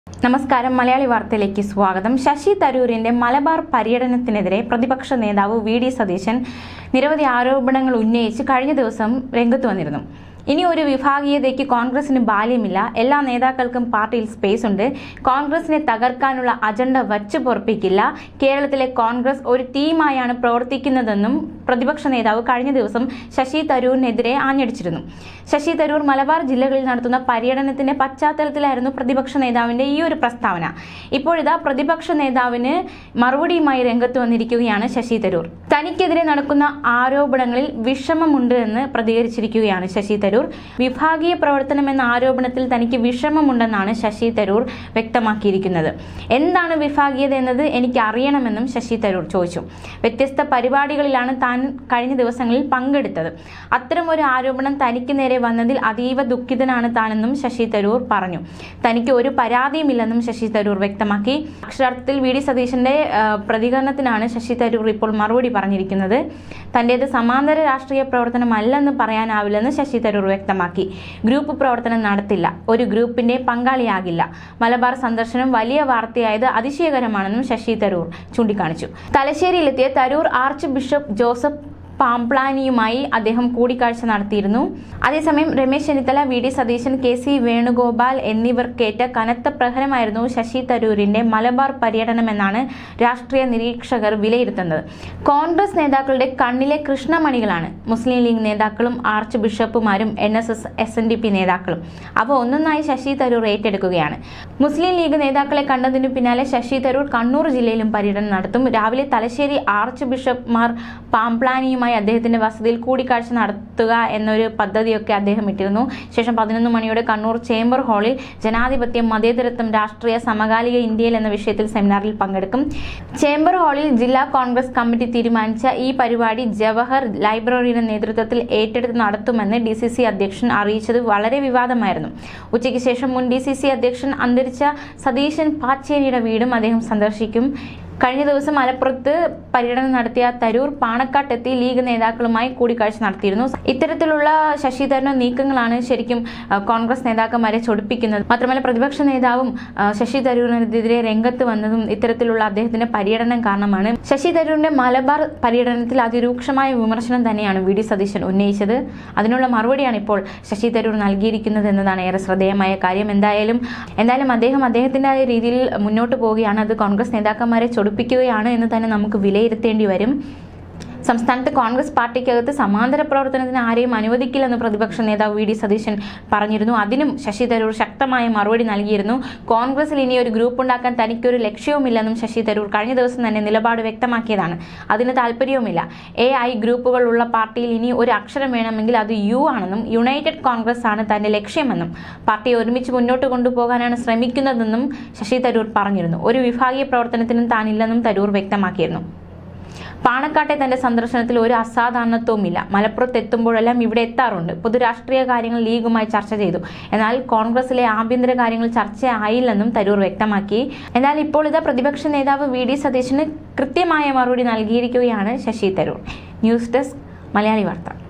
നമസ്കാരം മലയാളി വാർത്തയിലേക്ക് സ്വാഗതം ശശി തരൂരിന്റെ മലബാർ പര്യടനത്തിനെതിരെ പ്രതിപക്ഷ നേതാവ് വി ഡി സതീശൻ നിരവധി ആരോപണങ്ങൾ ഉന്നയിച്ച് കഴിഞ്ഞ ദിവസം രംഗത്ത് വന്നിരുന്നു ഇനി ഒരു വിഭാഗീയതയ്ക്ക് കോൺഗ്രസിന് ബാല്യമില്ല എല്ലാ നേതാക്കൾക്കും പാർട്ടിയിൽ സ്പേസ് ഉണ്ട് കോൺഗ്രസിനെ തകർക്കാനുള്ള അജണ്ട വച്ചു പൊറപ്പിക്കില്ല കേരളത്തിലെ കോൺഗ്രസ് ഒരു ടീമായാണ് പ്രവർത്തിക്കുന്നതെന്നും പ്രതിപക്ഷ നേതാവ് കഴിഞ്ഞ ദിവസം ശശി തരൂരിനെതിരെ ആഞ്ഞടിച്ചിരുന്നു ശശി തരൂർ മലബാർ ജില്ലകളിൽ നടത്തുന്ന പര്യടനത്തിന്റെ പശ്ചാത്തലത്തിലായിരുന്നു പ്രതിപക്ഷ നേതാവിന്റെ ഈ ഒരു പ്രസ്താവന ഇപ്പോഴിതാ പ്രതിപക്ഷ നേതാവിന് മറുപടിയുമായി രംഗത്ത് വന്നിരിക്കുകയാണ് ശശി തരൂർ തനിക്കെതിരെ നടക്കുന്ന ആരോപണങ്ങളിൽ വിഷമമുണ്ട് എന്ന് പ്രതികരിച്ചിരിക്കുകയാണ് ശശി തരൂർ വിഭാഗീയ പ്രവർത്തനം എന്ന ആരോപണത്തിൽ തനിക്ക് വിഷമമുണ്ടെന്നാണ് ശശി തരൂർ വ്യക്തമാക്കിയിരിക്കുന്നത് എന്താണ് വിഭാഗീയത എന്നത് എനിക്ക് അറിയണമെന്നും ശശി തരൂർ ചോദിച്ചു വ്യത്യസ്ത പരിപാടികളിലാണ് താൻ കഴിഞ്ഞ ദിവസങ്ങളിൽ പങ്കെടുത്തത് അത്തരം ഒരു ആരോപണം തനിക്ക് നേരെ വന്നതിൽ അതീവ ദുഃഖിതനാണ് താനെന്നും ശശി തരൂർ പറഞ്ഞു തനിക്ക് ഒരു പരാതിയുമില്ലെന്നും ശശി തരൂർ വ്യക്തമാക്കി അക്ഷരാർത്ഥത്തിൽ വി ഡി സതീശന്റെ ആ, പ്രതികരണത്തിനാണ് ശശി തരൂർ ഇപ്പോൾ മറുപടി പറഞ്ഞിരിക്കുന്നത് തന്റേത് സമാന്തര രാഷ്ട്രീയ പ്രവർത്തനമല്ലെന്ന് പറയാനാവില്ലെന്ന് ശശി തരൂർ വ്യക്തമാക്കി ഗ്രൂപ്പ് പ്രവർത്തനം നടത്തില്ല ഒരു ഗ്രൂപ്പിന്റെ പങ്കാളിയാകില്ല മലബാർ സന്ദർശനം വലിയ വാർത്തയായത് അതിശയകരമാണെന്നും ശശി തരൂർ ചൂണ്ടിക്കാണിച്ചു തലശ്ശേരിയിലെത്തിയ തരൂർ ആർച്ച് ബിഷപ്പ് ജോസഫ് പാംപ്ലാനിയുമായി അദ്ദേഹം കൂടിക്കാഴ്ച നടത്തിയിരുന്നു അതേസമയം Ramesh Chennithala V D Satheesan K C Venugopal എന്നിവർക്കേറ്റ കനത്ത പ്രഹരമായിരുന്നു ശശി തരൂരിന്റെ മലബാർ പര്യടനമെന്നാണ് രാഷ്ട്രീയ നിരീക്ഷകർ വിലയിരുത്തുന്നത് കോൺഗ്രസ് നേതാക്കളുടെ കണ്ണിലെ കൃഷ്ണമണികളാണ് മുസ്ലിം ലീഗ് നേതാക്കളും ആർച്ച് ബിഷപ്പുമാരും N S S S N D P നേതാക്കളും അവ ഒന്നൊന്നായി ശശി തരൂർ ഏറ്റെടുക്കുകയാണ് മുസ്ലിം ലീഗ് നേതാക്കളെ കണ്ടതിനു പിന്നാലെ ശശി തരൂർ കണ്ണൂർ ജില്ലയിലും പര്യടനം നടത്തും രാവിലെ തലശ്ശേരി ആർച്ച് ബിഷപ്പ്മാർ പാംപ്ലാനിയുമായി അദ്ദേഹത്തിന്റെ വസതിയിൽ കൂടിക്കാഴ്ച നടത്തുക എന്നൊരു പദ്ധതിയൊക്കെ അദ്ദേഹം ഇട്ടിരുന്നു ശേഷം പതിനൊന്ന് മണിയോടെ കണ്ണൂർ ചേംബർ ഹാളിൽ ജനാധിപത്യം മതേതരത്വം രാഷ്ട്രീയ സമകാലിക ഇന്ത്യയിൽ എന്ന വിഷയത്തിൽ സെമിനാറിൽ പങ്കെടുക്കും ചേംബർ ഹാളിൽ ജില്ലാ കോൺഗ്രസ് കമ്മിറ്റി തീരുമാനിച്ച ഈ പരിപാടി ജവഹർ ലൈബ്രറിയുടെ നേതൃത്വത്തിൽ ഏറ്റെടുത്ത് നടത്തുമെന്ന് ഡി സി സി അധ്യക്ഷൻ അറിയിച്ചത് വളരെ വിവാദമായിരുന്നു ഉച്ചയ്ക്ക് ശേഷം മുൻ ഡി സി സി അധ്യക്ഷൻ അന്തരിച്ച സതീശൻ പാച്ചേരിയുടെ വീടും അദ്ദേഹം സന്ദർശിക്കും കഴിഞ്ഞ ദിവസം മലപ്പുറത്ത് പര്യടനം നടത്തിയ തരൂർ പാണക്കാട്ടെത്തി ലീഗ് നേതാക്കളുമായി കൂടിക്കാഴ്ച നടത്തിയിരുന്നു ഇത്തരത്തിലുള്ള ശശി തരൂർ നീക്കങ്ങളാണ് ശരിക്കും ആ, കോൺഗ്രസ് നേതാക്കന്മാരെ ചൊടിപ്പിക്കുന്നത് മാത്രമല്ല പ്രതിപക്ഷ നേതാവും ആ, ശശി തരൂരിനെതിരെ രംഗത്ത് വന്നതും ഇത്തരത്തിലുള്ള അദ്ദേഹത്തിന്റെ പര്യടനം കാരണമാണ് ശശി തരൂരിന്റെ മലബാർ പര്യടനത്തിൽ അതിരൂക്ഷമായ വിമർശനം തന്നെയാണ് വി ഡി സതീശൻ ഉന്നയിച്ചത് അതിനുള്ള മറുപടിയാണ് ഇപ്പോൾ ശശി തരൂർ നൽകിയിരിക്കുന്നത് എന്നതാണ് ഏറെ ശ്രദ്ധേയമായ കാര്യം എന്തായാലും എന്തായാലും അദ്ദേഹം അദ്ദേഹത്തിന്റെ രീതിയിൽ മുന്നോട്ട് പോവുകയാണ് അത് കോൺഗ്രസ് നേതാക്കന്മാരെ ചൊടിപ്പിക്കുകയാണ് എന്ന് തന്നെ നമുക്ക് വിലയിരുത്തേണ്ടി വരും സംസ്ഥാനത്ത് കോൺഗ്രസ് പാർട്ടിക്കകത്ത് സമാന്തര പ്രവർത്തനത്തിന് ആരെയും അനുവദിക്കില്ലെന്ന് പ്രതിപക്ഷ നേതാവ് വി ഡി സതീശൻ പറഞ്ഞിരുന്നു അതിനും ശശി തരൂർ ശക്തമായ മറുപടി നൽകിയിരുന്നു കോൺഗ്രസിൽ ഇനി ഒരു ഗ്രൂപ്പ് ഉണ്ടാക്കാൻ തനിക്കൊരു ലക്ഷ്യവുമില്ലെന്നും ശശി തരൂർ കഴിഞ്ഞ ദിവസം തന്നെ നിലപാട് വ്യക്തമാക്കിയതാണ് അതിന് താല്പര്യവുമില്ല എ ഐ ഗ്രൂപ്പുകളുള്ള പാർട്ടിയിൽ ഇനി ഒരു അക്ഷരം വേണമെങ്കിൽ അത് യു ആണെന്നും യുണൈറ്റഡ് കോൺഗ്രസ് ആണ് തന്റെ ലക്ഷ്യമെന്നും പാർട്ടിയെ ഒരുമിച്ച് മുന്നോട്ട് കൊണ്ടുപോകാനാണ് ശ്രമിക്കുന്നതെന്നും ശശി തരൂർ പറഞ്ഞിരുന്നു ഒരു വിഭാഗീയ പ്രവർത്തനത്തിനും താനില്ലെന്നും തരൂർ വ്യക്തമാക്കിയിരുന്നു പാണക്കാട്ടെ തന്റെ സന്ദർശനത്തിൽ ഒരു അസാധാരണത്വവുമില്ല മലപ്പുറത്ത് എത്തുമ്പോഴെല്ലാം ഇവിടെ എത്താറുണ്ട് പൊതുരാഷ്ട്രീയ കാര്യങ്ങൾ ലീഗുമായി ചർച്ച ചെയ്തു എന്നാൽ കോൺഗ്രസിലെ ആഭ്യന്തര കാര്യങ്ങൾ ചർച്ചയായില്ലെന്നും തരൂർ വ്യക്തമാക്കി എന്നാൽ ഇപ്പോൾ ഇത് പ്രതിപക്ഷ നേതാവ് വി ഡി സതീശന് കൃത്യമായ മറുപടി നൽകിയിരിക്കുകയാണ് ശശി തരൂർ ന്യൂസ് ഡെസ്ക് മലയാളി വാർത്ത